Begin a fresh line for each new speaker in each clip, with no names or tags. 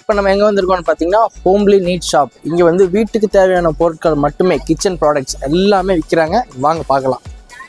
இப்போ நம்ம எங்கே வந்திருக்கோம்னு பார்த்தீங்கன்னா ஹோம்லி நீட் ஷாப் இங்கே வந்து வீட்டுக்கு தேவையான பொருட்கள் மட்டுமே கிச்சன் ப்ராடக்ட்ஸ் எல்லாமே விற்கிறாங்க வாங்க பார்க்கலாம்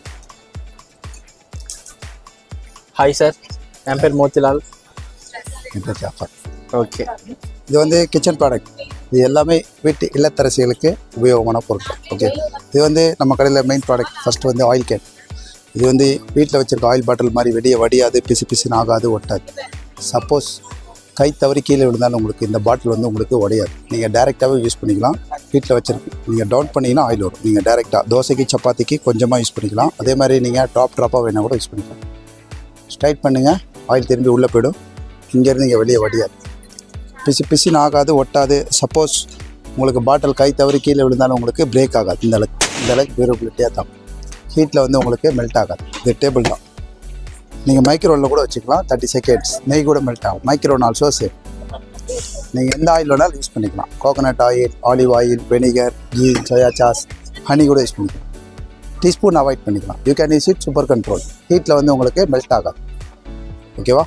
ஹாய் சார் என் பேர் மோத்திலால்
என்ற ஜாஃபர்
ஓகே
இது வந்து கிச்சன் ப்ராடக்ட் இது எல்லாமே வீட்டு இல்லத்தரசிகளுக்கு உபயோகமான பொருட்கள் ஓகே இது வந்து நம்ம கடையில் மெயின் ப்ராடக்ட் ஃபஸ்ட்டு வந்து ஆயில் கேன் இது வந்து வீட்டில் வச்சுருக்க ஆயில் பாட்டில் மாதிரி வெடிய வடியாது பிசு பிசுன்னு ஆகாது ஒட்டாது சப்போஸ் கை தவறி கீழே விழுந்தாலும் உங்களுக்கு இந்த பாட்டில் வந்து உங்களுக்கு உடையாது நீங்கள் டேரெக்டாகவே யூஸ் பண்ணிக்கலாம் வீட்டில் வச்சுருக்கு நீங்கள் டவுன் பண்ணிங்கன்னா ஆயில் வரும் நீங்கள் டேரெக்டாக தோசைக்கு சப்பாத்திக்கு கொஞ்சமாக யூஸ் பண்ணிக்கலாம் அதே மாதிரி நீங்கள் ட்ராப் ட்ராப்பாக வேணால் கூட யூஸ் பண்ணிக்கலாம் ஸ்ட்ரைட் பண்ணுங்கள் ஆயில் திரும்பி உள்ளே போயிடும் இங்கேருந்து இங்கே வெளியே வடியாது பிசு பிசுன்னு ஆகாது ஒட்டாது சப்போஸ் உங்களுக்கு பாட்டில் கை தவறி கீழே விழுந்தாலும் உங்களுக்கு பிரேக் ஆகாது இந்த அளவுக்கு இந்த அளவுக்கு டியூரபிலிட்டியாக தான் ஹீட்டில் வந்து உங்களுக்கு மெல்ட் ஆகாது இது டேபிள் தான் நீங்கள் மைக்ரோவில் கூட வச்சுக்கலாம் தேர்ட்டி செகண்ட்ஸ் நெய் கூட மெல்ட் ஆகும் மைக்ரோன் ஆல்சோ சேம் நீங்கள் எந்த ஆயில் வேணாலும் யூஸ் பண்ணிக்கலாம் coconut oil olive oil vinegar கீ சோயா சாஸ் ஹனி கூட யூஸ் பண்ணிக்கலாம் டீஸ்பூன் அவாய்ட் பண்ணிக்கலாம் you can use it super control ஹீட்டில் வந்து உங்களுக்கு மெல்ட் ஆகாது ஓகேவா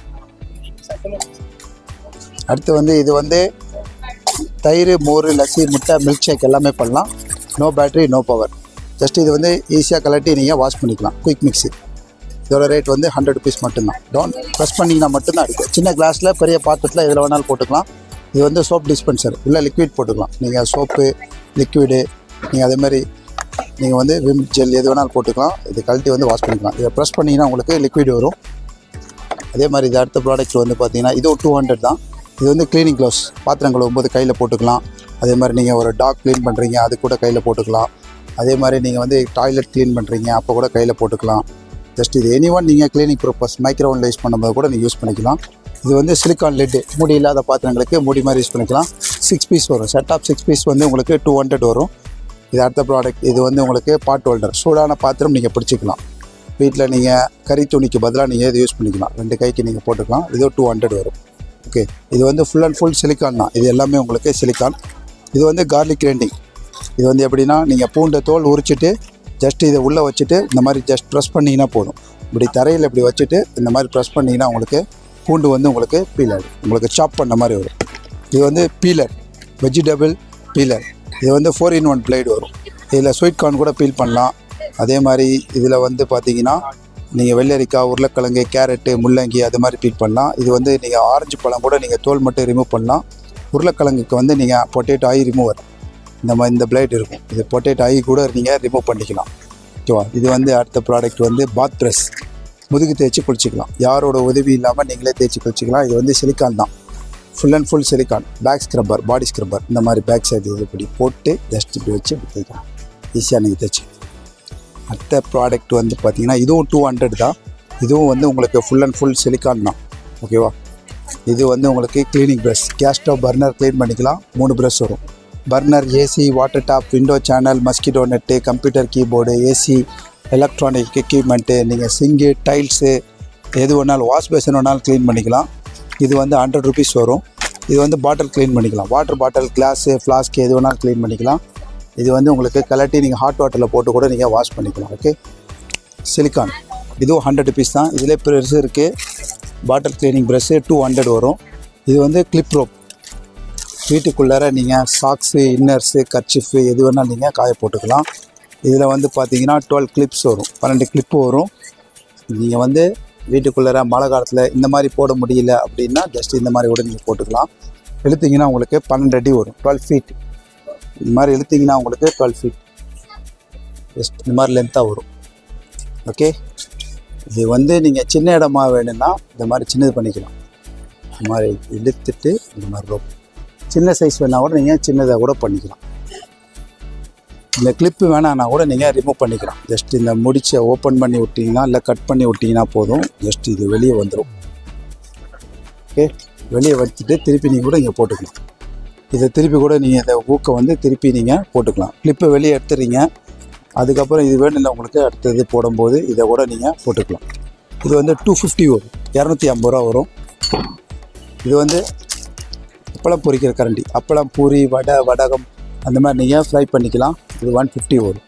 அடுத்து வந்து இது வந்து தயிர் மோர் லஸ்ஸி முட்டை மில்க் ஷேக் எல்லாமே பண்ணலாம் no battery no power just இது வந்து ஈஸியாக கலட்டி நீங்கள் வாஷ் பண்ணிக்கலாம் குயிக் மிக்ஸி இதோட ரேட் வந்து ஹண்ட்ரட் ருபீஸ் மட்டும்தான் டவுன் ப்ரெஸ் பண்ணிங்கன்னா மட்டும்தான் இருக்குது சின்ன கிளாஸில் பெரிய பாத்திரத்தில் எதில் வேணாலும் போட்டுக்கலாம் இது வந்து சோப் டிஸ்பென்சர் இல்லை லிக்விட் போட்டுக்கலாம் நீங்கள் சோப்பு லிக்விடு நீங்கள் அதே மாதிரி நீங்கள் வந்து விம் ஜெல் எது வேணாலும் போட்டுக்கலாம் இது கழட்டி வந்து வாஷ் பண்ணிக்கலாம் இதை ப்ரெஸ் பண்ணிங்கன்னா உங்களுக்கு லிக்விட் வரும் அதே மாதிரி இது அடுத்த ப்ராடக்ட் வந்து பார்த்தீங்கன்னா இதுவும் டூ ஹண்ட்ரட் தான் இது வந்து க்ளீனிங் க்ளவுஸ் பாத்திரம் கழுவும்போது கையில் போட்டுக்கலாம் அதே மாதிரி நீங்கள் ஒரு டாக் க்ளீன் பண்ணுறீங்க அது கூட கையில் போட்டுக்கலாம் அதே மாதிரி நீங்கள் வந்து டாய்லெட் க்ளீன் பண்ணுறீங்க அப்போ கூட கையில் போட்டுக்கலாம் ஜஸ்ட் இது எனி ஒன் நீங்கள் க்ளீனிங் பர்பஸ் மைக்ரோவனில் யூஸ் பண்ணும்போது கூட நீங்கள் யூஸ் பண்ணிக்கலாம் இது வந்து சிலிக்கான் லெட்டு மூடி இல்லாத பாத்திரங்களுக்கு மூடி மாதிரி யூஸ் பண்ணிக்கலாம் சிக்ஸ் பீஸ் வரும் செட் ஆஃப் சிக்ஸ் பீஸ் வந்து உங்களுக்கு டூ ஹண்ட்ரட் வரும் இது அடுத்த ப்ராடக்ட் இது வந்து உங்களுக்கு பாட் ஹோல்டர் சூடான பாத்திரம் நீங்கள் பிடிச்சிக்கலாம் வீட்டில் நீங்கள் கறி துணிக்கு பதிலாக நீங்கள் இது யூஸ் பண்ணிக்கலாம் ரெண்டு கைக்கு நீங்கள் போட்டுக்கலாம் இது டூ ஹண்ட்ரட் வரும் ஓகே இது வந்து ஃபுல் அண்ட் ஃபுல் சிலிக்கான் தான் இது எல்லாமே உங்களுக்கு சிலிக்கான் இது வந்து கார்லிக் கிரைண்டிங் இது வந்து எப்படின்னா நீங்கள் பூண்டை தோல் உரிச்சிட்டு ஜஸ்ட் இதை உள்ளே வச்சுட்டு இந்த மாதிரி ஜஸ்ட் ப்ரெஸ் பண்ணிங்கன்னா போதும் இப்படி தரையில் இப்படி வச்சுட்டு இந்த மாதிரி ப்ரெஸ் பண்ணிங்கன்னா உங்களுக்கு பூண்டு வந்து உங்களுக்கு பீல் ஆகிடும் உங்களுக்கு சாப் பண்ண மாதிரி வரும் இது வந்து பீலர் வெஜிடபிள் பீலர் இது வந்து ஃபோர் இன் ஒன் பிளேடு வரும் இதில் ஸ்வீட் கார்ன் கூட பீல் பண்ணலாம் அதே மாதிரி இதில் வந்து பார்த்தீங்கன்னா நீங்கள் வெள்ளரிக்காய் உருளைக்கிழங்கு கேரட்டு முள்ளங்கி அது மாதிரி பீல் பண்ணலாம் இது வந்து நீங்கள் ஆரஞ்சு பழம் கூட நீங்கள் தோல் மட்டும் ரிமூவ் பண்ணலாம் உருளைக்கிழங்குக்கு வந்து நீங்கள் பொட்டேட்டோ ஐ ரிமூவர் இந்த மாதிரி இந்த பிளேட் இருக்கும் இது பொட்டேட்டோ ஐ கூட நீங்கள் ரிமூவ் பண்ணிக்கலாம் ஓகேவா இது வந்து அடுத்த ப்ராடக்ட் வந்து பாத் ப்ரெஸ் முதுகு தேய்ச்சி குளிச்சிக்கலாம் யாரோட உதவி இல்லாமல் நீங்களே தேய்ச்சி குளிச்சிக்கலாம் இது வந்து சிலிக்கான் தான் full and full silicone pack scrubber body scrubber இந்த மாதிரி பேக் சைடு இது இப்படி போட்டு ஜஸ்ட் இப்படி வச்சு இப்படி தேய்க்கலாம் ஈஸியாக நீங்கள் தேய்ச்சி அடுத்த ப்ராடக்ட் வந்து பார்த்தீங்கன்னா இதுவும் டூ ஹண்ட்ரட் தான் இதுவும் வந்து உங்களுக்கு ஃபுல் அண்ட் ஃபுல் சிலிக்கான் தான் ஓகேவா இது வந்து உங்களுக்கு cleaning brush gas stove burner clean பண்ணிக்கலாம் மூணு ப்ரஷ் வரும் burner AC water tap window channel mosquito net computer keyboard AC electronic equipment நீங்கள் சிங்கு டைல்ஸு எது வேணாலும் வாஷ் பேசன் வேணாலும் க்ளீன் பண்ணிக்கலாம் இது வந்து ஹண்ட்ரட் ருபீஸ் வரும் இது வந்து பாட்டில் க்ளீன் பண்ணிக்கலாம் வாட்டர் பாட்டில் கிளாஸு ஃப்ளாஸ்க் எது வேணாலும் க்ளீன் பண்ணிக்கலாம் இது வந்து உங்களுக்கு கலட்டி நீங்கள் ஹாட் வாட்டரில் போட்டு கூட நீங்கள் வாஷ் பண்ணிக்கலாம் ஓகே சிலிக்கான் இதுவும் ஹண்ட்ரட் ருபீஸ் தான் இதிலே பெருசு இருக்குது bottle cleaning brush two hundred வரும் இது வந்து கிளிப் ரோப் வீட்டுக்குள்ளார நீங்கள் சாக்ஸு இன்னர்ஸு கர்ச்சிஃபு எது வேணாலும் நீங்கள் காய போட்டுக்கலாம் இதில் வந்து பார்த்தீங்கன்னா டுவெல் கிளிப்ஸ் வரும் பன்னெண்டு கிளிப்பு வரும் நீங்கள் வந்து வீட்டுக்குள்ளார மழை காலத்தில் இந்த மாதிரி போட முடியல அப்படின்னா ஜஸ்ட் இந்த மாதிரி கூட நீங்கள் போட்டுக்கலாம் இழுத்தீங்கன்னா உங்களுக்கு பன்னெண்டு அடி வரும் டுவெல் ஃபீட் இந்த மாதிரி இழுத்தீங்கன்னா உங்களுக்கு டுவெல் ஃபீட் ஜஸ்ட் இந்த மாதிரி லென்த்தாக வரும் ஓகே இது வந்து நீங்கள் சின்ன இடமா வேணும்னா இந்த மாதிரி சின்னது பண்ணிக்கலாம் இந்த மாதிரி இழுத்துட்டு இந்த மாதிரி ரோப் சின்ன சைஸ் வேணால் கூட நீங்கள் சின்னதாக கூட பண்ணிக்கலாம் இந்த கிளிப்பு வேணான்னா கூட நீங்கள் ரிமூவ் பண்ணிக்கலாம் ஜஸ்ட் இந்த முடிச்சை ஓப்பன் பண்ணி விட்டிங்கன்னா இல்லை கட் பண்ணி விட்டிங்கன்னா போதும் ஜஸ்ட் இது வெளியே வந்துடும் ஓகே வெளியே வச்சுட்டு திருப்பி நீங்கள் கூட இங்கே போட்டுக்கலாம் இதை திருப்பி கூட நீங்கள் இந்த ஊக்கை வந்து திருப்பி நீங்கள் போட்டுக்கலாம் கிளிப்பை வெளியே எடுத்துறீங்க அதுக்கப்புறம் இது வேணும் இல்லை உங்களுக்கு அடுத்தது போடும்போது இதை கூட நீங்கள் போட்டுக்கலாம் இது வந்து டூ ஃபிஃப்டி வரும் இரநூத்தி ஐம்பது ரூபா வரும் இது வந்து அப்பளம் பொரிக்கிற கரண்டி அப்பளம் பூரி வடை வடகம் அந்த மாதிரி நீங்கள் ஃப்ரை பண்ணிக்கலாம் இது ஒன் ஃபிஃப்டி வரும்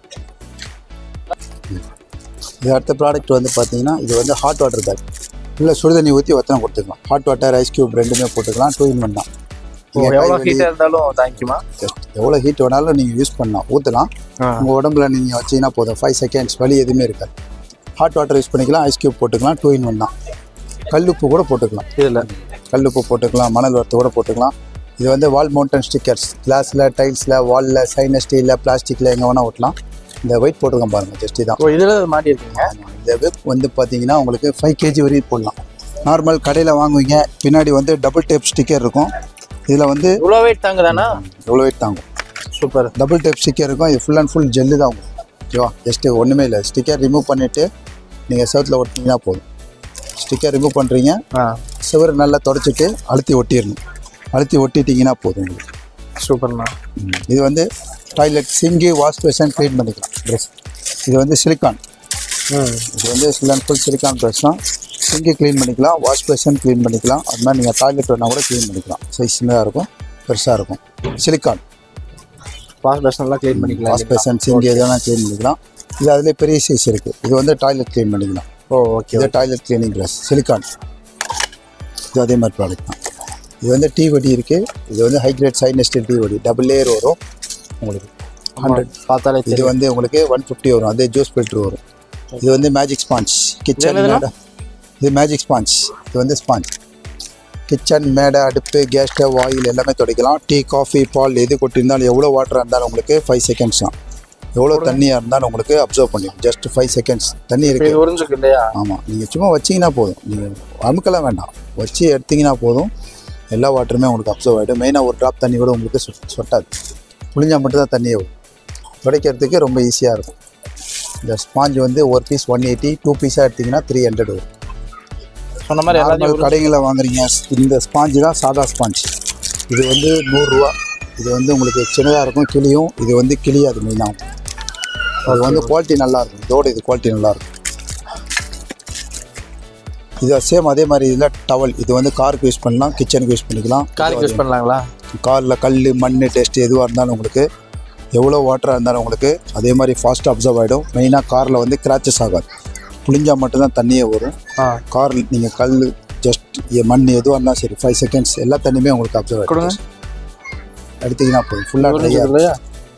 இது அடுத்த ப்ராடக்ட் வந்து பார்த்தீங்கன்னா இது வந்து ஹாட் வாட்டர் பேக் இல்லை சுடுதண்ணி ஊற்றி ஒத்தனை கொடுத்துக்கலாம் ஹாட் வாட்டர் ஐஸ் க்யூப் ரெண்டுமே போட்டுக்கலாம் டூ இன் ஒன் தான் நீங்கள்
எவ்வளோ ஹீட்டாக இருந்தாலும் தேங்க்யூமா
ஜஸ்ட் எவ்வளோ ஹீட் வேணாலும் நீங்கள் யூஸ் பண்ணலாம் ஊற்றலாம் உங்கள் உடம்புல நீங்கள் வச்சீங்கன்னா போதும் ஃபைவ் செகண்ட்ஸ் வலி எதுவுமே இருக்காது ஹாட் வாட்டர் யூஸ் பண்ணிக்கலாம் ஐஸ் க்யூப் போட்டுக்கலாம் டூ இன் ஒன் தான் கல்லுப்பு கூட போட்டுக்கலாம்
இதில்
கல்லுப்பு போட்டுக்கலாம் மணல் வறுத்து கூட போட்டுக்கலாம் இது வந்து வால் மவுண்டன் ஸ்டிக்கர்ஸ் கிளாஸில் டைல்ஸில் வாலில் சைனஸ் ஸ்டீலில் பிளாஸ்டிக்கில் எங்கே வேணால் ஒட்டலாம் இந்த வெயிட் போட்டுருக்கோம் பாருங்கள் ஜஸ்ட் இதான்
ஓ இதில் மாட்டி இருக்கீங்க
இந்த வெப் வந்து பார்த்தீங்கன்னா உங்களுக்கு ஃபைவ் கேஜி வரையும் போடலாம் நார்மல் கடையில் வாங்குவீங்க பின்னாடி வந்து டபுள் டேப் ஸ்டிக்கர் இருக்கும் இதில் வந்து
இவ்வளோ வெயிட் தாங்குதானா
எவ்வளோ வெயிட் தாங்கும்
சூப்பர்
டபுள் டேப் ஸ்டிக்கர் இருக்கும் இது ஃபுல் அண்ட் ஃபுல் ஜெல்லு தான் உங்களுக்கு ஓகேவா ஜஸ்ட்டு ஒன்றுமே இல்லை ஸ்டிக்கர் ரிமூவ் பண்ணிவிட்டு நீங்கள் செவத்தில் ஒட்டினீங்கன்னா போதும் ஸ்டிக்கர் ரிமூவ் பண்ணுறீங்க
ஆ
சுவர் நல்லா தொடச்சிட்டு அழுத்தி ஒட்டிடணும் அழுத்தி ஒட்டிட்டீங்கன்னா போதும் உங்களுக்கு
சூப்பர்ண்ணா
ம். இது வந்து toilet sink wash basin clean பண்ணிக்கலாம் ட்ரெஸ் இது வந்து சிலிக்கான்
ம்
இது வந்து full and full silicone brush தான் சிங்கி க்ளீன் பண்ணிக்கலாம் வாஷ் பேஷன் க்ளீன் பண்ணிக்கலாம் அது மாதிரி நீங்கள் டாய்லெட் வேணால் கூட க்ளீன் பண்ணிக்கலாம் சைஸ் சின்னதாக இருக்கும் பெருசாக இருக்கும் சிலிக்கான்
வாஷ் பேஷன்லாம் க்ளீன் பண்ணிக்கலாம்
வாஷ் பேஷன் சிங்கி எதெல்லாம் க்ளீன் பண்ணிக்கலாம் இது அதிலே பெரிய சைஸ் இருக்குது இது வந்து டாய்லெட் க்ளீன் பண்ணிக்கலாம்
ஓ ஓகே
இது டாய்லெட் க்ளீனிங் ப்ரஷ் சிலிக்கான் இது அதே மாதிரி ப்ராடக்ட் தான் இது வந்து டீ வடி இருக்குது இது வந்து ஹை கிரேட் சைனஸ்டில் டீ வடி டபுள் லேயர் வரும் உங்களுக்கு ஹண்ட்ரட்
பார்த்தாலே
இது
தெரியும்
வந்து உங்களுக்கு ஒன் ஃபிஃப்டி வரும் அதே ஜூஸ் ஃபில்ட்ரு வரும் இது வந்து மேஜிக் ஸ்பாஞ்ச் கிச்சன்
என்னதுண்ணா?
மேடை இது மேஜிக் ஸ்பாஞ்ச் இது வந்து ஸ்பாஞ்ச் கிச்சன் மேடை அடுப்பு கேஸ் ஸ்டவ் ஆயில் எல்லாமே துடைக்கலாம் டீ காஃபி பால் எது கொட்டியிருந்தாலும் எவ்வளோ வாட்டராக இருந்தாலும் உங்களுக்கு ஃபைவ் செகண்ட்ஸ் தான் எவ்வளோ தண்ணியாக இருந்தாலும் உங்களுக்கு அப்சர்வ் பண்ணிடும் ஜஸ்ட் ஃபைவ் செகண்ட்ஸ் தண்ணி
இப்போ
இருக்குது
இது உறிஞ்சுக்கு இல்லையா
ஆமாம் நீங்கள் சும்மா வச்சிங்கன்னா போதும் நீங்கள் அமுக்கலாம் வேண்டாம் வச்சு எடுத்தீங்கன்னா போதும் எல்லா வாட்டருமே உங்களுக்கு அப்சர்வ் ஆகிடும் மெயினாக ஒரு ட்ராப் தண்ணி கூட உங்களுக்கு சொ- சொட்டாது புளிஞ்சால் மட்டும்தான் தண்ணியே வரும் துடைக்கிறதுக்கு ரொம்ப ஈஸியாக இருக்கும் இந்த ஸ்பாஞ்ச் வந்து ஒரு பீஸ் ஒன் எயிட்டி டூ பீஸாக எடுத்திங்கன்னா த்ரீ ஹண்ட்ரட் வரும்
சொன்ன மாதிரி எல்லாத்தையும்
நார்மல் கடைகளில் வாங்குறீங்க இந்த ஸ்பாஞ்சு தான் சாதா ஸ்பாஞ்ச் இது வந்து நூறுரூவா இது வந்து உங்களுக்கு சின்னதாக இருக்கும் கிளியும் இது வந்து கிளியாது மெயினாகும் அது வந்து குவாலிட்டி நல்லா இருக்கும் இதோட இது குவாலிட்டி நல்லா இருக்கும் இது சேம் அதே மாதிரி இதில் டவல் இது வந்து காருக்கு யூஸ் பண்ணலாம் கிச்சனுக்கு யூஸ் பண்ணிக்கலாம்
காருக்கு யூஸ் பண்ணலாங்களா
காரில் கல் மண் டெஸ்ட் எதுவாக இருந்தாலும் உங்களுக்கு எவ்வளோ வாட்டராக இருந்தாலும் உங்களுக்கு அதே மாதிரி ஃபாஸ்ட்டாக அப்சர்வ் ஆகிடும் மெயினாக காரில் வந்து கிராச்சஸ் ஆகாது புளிஞ்சால் மட்டும்தான் தண்ணியே வரும்
ஆ
கார் நீங்கள் கல் ஜஸ்ட் மண் எதுவாக இருந்தாலும் சரி ஃபைவ் செகண்ட்ஸ் எல்லா தண்ணியுமே உங்களுக்கு அப்சர்வ்
கொடுங்க.
ஆகிடும் எடுத்தீங்கன்னா போதும் ஃபுல்லாக ட்ரை
உறிஞ்சுக்கு இல்லையா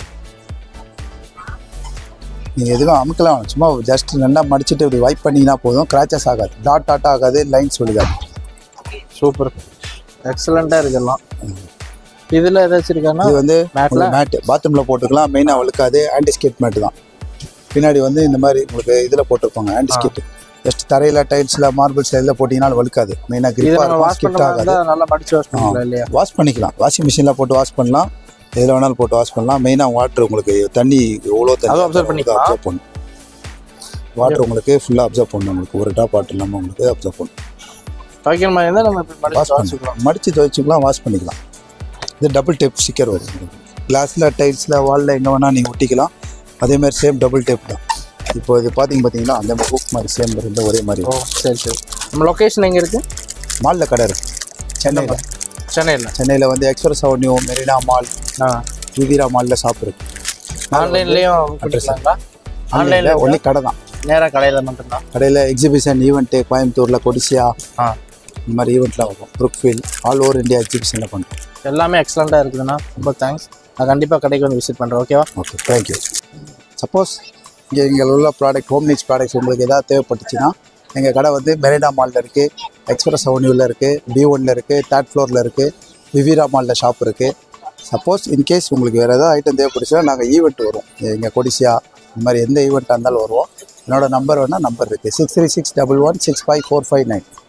நீங்கள் எதுவும் அமுக்கலாம் வேணாம். சும்மா ஜஸ்ட் நல்லா மடிச்சிட்டு இப்படி வைப் பண்ணிங்கன்னா போதும் கிராச்சஸ் ஆகாது டாட் டாட் ஆகாது லைன்ஸ் விழுகாது
சூப்பர் எக்ஸலண்ட்டாக இருக்குல்லாம் இதில் ஏதாச்சும் இருக்காண்ணா
இது வந்து
மேட்ல
மேட்டு பாத்ரூமில் போட்டுக்கலாம் மெயினாக வழுக்காது ஆன்டிஸ்கேட் மேட்டு தான் பின்னாடி வந்து இந்த மாதிரி உங்களுக்கு இதில் போட்டிருப்பாங்க ஆன்டிஸ்கேட் ஜஸ்ட் தரையில் டைல்ஸில் மார்பிள்ஸில் இதில் போட்டிங்கனாலும் வழுக்காது மெயினாக
இது நம்ம
கிரிப்பாக
வாஷ்
ஸ்கிப்ட்
பண்ண
ஆகாது
நல்லா மடிச்சு வாஷ் பண்ணிக்கலாம் இல்லையா
வாஷ் பண்ணிக்கலாம் வாஷிங் மிஷினில் போட்டு வாஷ் பண்ணலாம் எதில் வேணாலும் போட்டு வாஷ் பண்ணலாம் மெயினாக வாட்டர் உங்களுக்கு தண்ணி எவ்வளோ தண்ணி
அதுவும் observe பண்ணிக்கலாம்.
அப்சர்வ் பண்ணும் வாட்டர் உங்களுக்கு ஃபுல்லாக அப்சர்வ் பண்ணணும் உங்களுக்கு ஒரு ட்ராப் வாட்டர் இல்லாமல் உங்களுக்கு அப்சர்வ் பண்ணும்
துவைக்கிற மாதிரி இருந்தால் நம்ம இப்படி மடிச்சு
வாஷ்
வாஷிக்கலாம்
பண்ணலாம் மடித்து துவைச்சிக்கலாம் வாஷ் பண்ணிக்கலாம் இது டபுள் டேப் ஸ்டிக்கர் வரும் கிளாஸில் டைல்ஸில் வாலில் எங்கே வேணால் நீங்கள் ஒட்டிக்கலாம் அதே மாதிரி சேம் டபுள் டேப் தான் இப்போ இது பார்த்தீங்க பார்த்தீங்களா அந்த புக் மாதிரி சேம் ரெண்டு ஒரே மாதிரி
ஓ சரி சரி நம்ம லொக்கேஷன் எங்கே இருக்குது
மாலில் கடை இருக்குது சென்னையில்
சென்னையில்
சென்னையில் வந்து எக்ஸ்பிரஸ் அவென்யூ மெரினா மால்
ஆ
விவிரா மாலில் ஷாப் இருக்குது
ஆன்லைன்லேயும் பண்ணிக்கலாங்களா
ஆன்லைனில்
ஆன்லைனில்
ஒன்லி கடை தான்
நேராக கடையில் மட்டும்தான்
கடையில் எக்ஸிபிஷன் ஈவெண்ட்டு கோயம்புத்தூரில் கொடிசியா
ஆ
இந்த மாதிரி ஈவெண்ட்லாம் வரும் ப்ரூக்ஃபீல் ஆல் ஓவர் இந்தியா எக்ஸிபிஷனில் பண்ணுறோம்
எல்லாமே எக்ஸலண்ட்டாக இருக்குதுண்ணா ரொம்ப தேங்க்ஸ் நான் கண்டிப்பாக கடைக்கு வந்து விசிட் பண்ணுறேன் ஓகேவா
ஓகே தேங்க்யூ சப்போஸ் இங்கே இங்கே உள்ள ப்ராடக்ட் ஹோம் நீட்ஸ் ப்ராடக்ட்ஸ் உங்களுக்கு எதாவது தேவைப்பட்டுச்சுன்னா எங்கள் கடை வந்து மெரினா மாலில் இருக்குது எக்ஸ்பிரஸ் அவென்யூவில் இருக்குது பி ஒனில் இருக்குது தேர்ட் ஃப்ளோரில் இருக்குது விவிரா மாலில் ஷாப் இருக்குது சப்போஸ் இன்கேஸ் உங்களுக்கு வேறு ஏதாவது ஐட்டம் தேவைப்பட்டுச்சுன்னா நாங்கள் ஈவெண்ட் வரும் எங்கள் கொடிசியா இந்த மாதிரி எந்த ஈவெண்ட்டாக இருந்தாலும் வருவோம் என்னோட நம்பர் வேணால் நம்பர் இருக்குது six three six double one six five four five nine